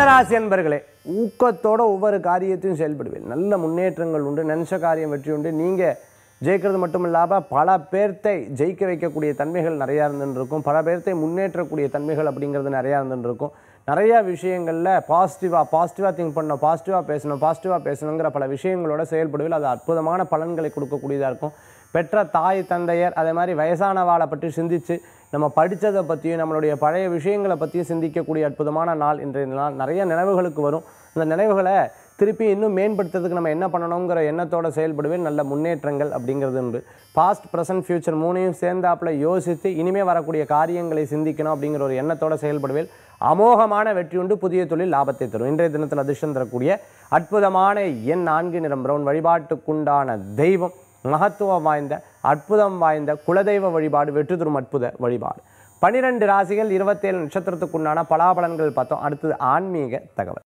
மீனராசி அன்பர்களே ஊக்கத்தோட ஒவ்வொரு காரியத்தையும் செயல்படுவீர்கள் நல்ல முன்னேற்றங்கள் உண்டு நினைச்ச காரியம் வெற்றி உண்டு நீங்கள் ஜெயிக்கிறது மட்டும் இல்லாமல் பல பேர்த்தை ஜெயிக்க வைக்கக்கூடிய தன்மைகள் நிறையா இருந்துன்னு இருக்கும் பல பேர்த்தை முன்னேற்றக்கூடிய தன்மைகள் அப்படிங்கிறது நிறையா இருந்துன்னு இருக்கும் நிறையா விஷயங்களில் பாசிட்டிவாக பாசிட்டிவாக திங்க் பண்ணணும் பாசிட்டிவாக பேசணும் பாசிட்டிவாக பேசணுங்கிற பல விஷயங்களோட செயல்படுவில் அது அற்புதமான பலன்களை கொடுக்கக்கூடியதாக இருக்கும் பெற்ற தாய் தந்தையர் அதே மாதிரி வயசானவாளை பற்றி சிந்திச்சு நம்ம படித்ததை பற்றியும் நம்மளுடைய பழைய விஷயங்களை பற்றியும் சிந்திக்கக்கூடிய அற்புதமான நாள் இன்றைய நாள் நிறைய நினைவுகளுக்கு வரும் அந்த நினைவுகளை திருப்பி இன்னும் மேம்படுத்துறதுக்கு நம்ம என்ன பண்ணணுங்கிற எண்ணத்தோட செயல்படுவே நல்ல முன்னேற்றங்கள் அப்படிங்கிறது உண்டு பாஸ்ட் ப்ரெசன்ட் ஃபியூச்சர் மூணையும் சேர்ந்தாப்புல யோசித்து இனிமே வரக்கூடிய காரியங்களை சிந்திக்கணும் அப்படிங்கிற ஒரு எண்ணத்தோட செயல்படுவேல் அமோகமான வெற்றி உண்டு புதிய தொழில் லாபத்தை தரும் இன்றைய தினத்தில் அதிர்ஷ்டம் தரக்கூடிய அற்புதமான எண் நான்கு நிறம் பிரவுன் வழிபாட்டுக்குண்டான தெய்வம் மகத்துவம் வாய்ந்த அற்புதம் வாய்ந்த குலதெய்வ வழிபாடு வெற்றி தரும் அற்புத வழிபாடு பனிரெண்டு ராசிகள் இருபத்தேழு நட்சத்திரத்துக்குண்டான பலாபலன்கள் பார்த்தோம் அடுத்தது ஆன்மீக தகவல்